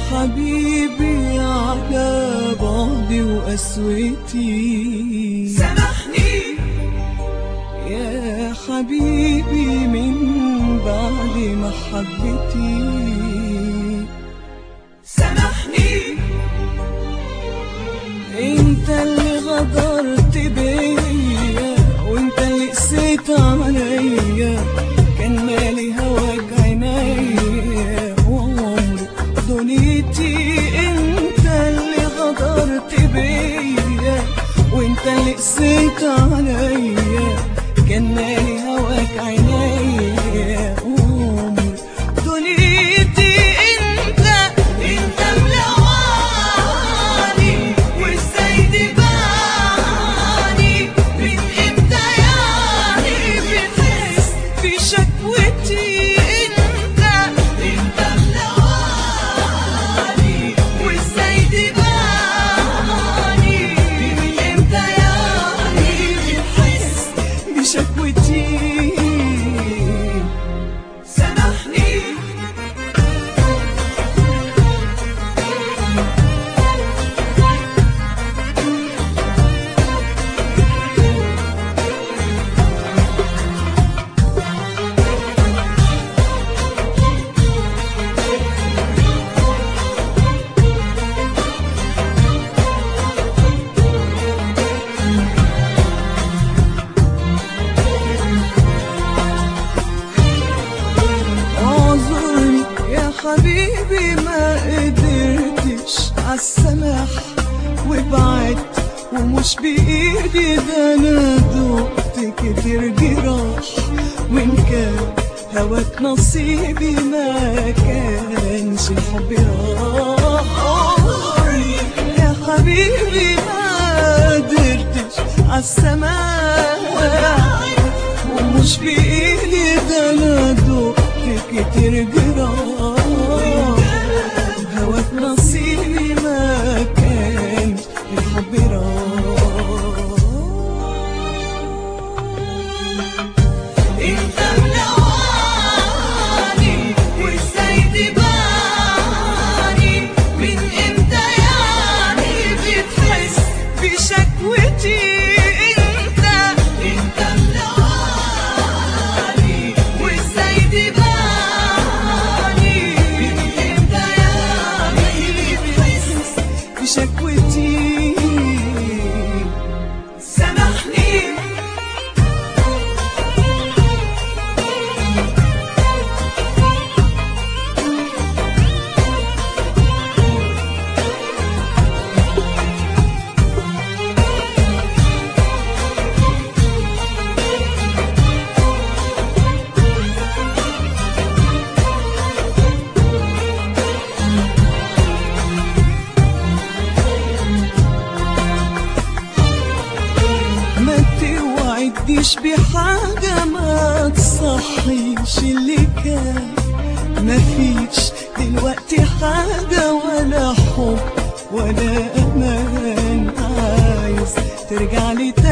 حبيبي على بعدي وقسوتي سامحني يا حبيبي من بعد محبتي سامحني انت اللي غدرت بيا وانت اللي قسيت عليا كان مالي هواك عينيا وعمري دنيتي انت اللي غدرت بيا وانت اللي قسيت عليا كان مالي هواك عينيا وعمري دنيتي انت انت ملواني وازاي تباني من امتى يعني بتحس في شكوتي انت انت ملواني وازاي تباني من امتى يعني بتحس بشكوتي سامحني اعذرني يا حبيبي ما قدرتش عالسماح وبعدت ومش بإيدي ده أنا دقت كتير جراح وإن كان هواك نصيبي ما كانش الحب راح اعذرني يا حبيبي ما قدرتش عالسماح ومش بإيدي ده أنا دقت كتير جراح هواك نصيبي ما كان الحب راح انت ملواني وازاي تباني من امتى يعني بتحس بشكوتي انت انت ملواني وازاي تباني من امتى يعني بتحس بشكوتي سامحني ما توعدنيش بحاجة ما تصحيش اللي كان مفيش دلوقتي حاجة ولا حب ولا أمان عايز ترجع لي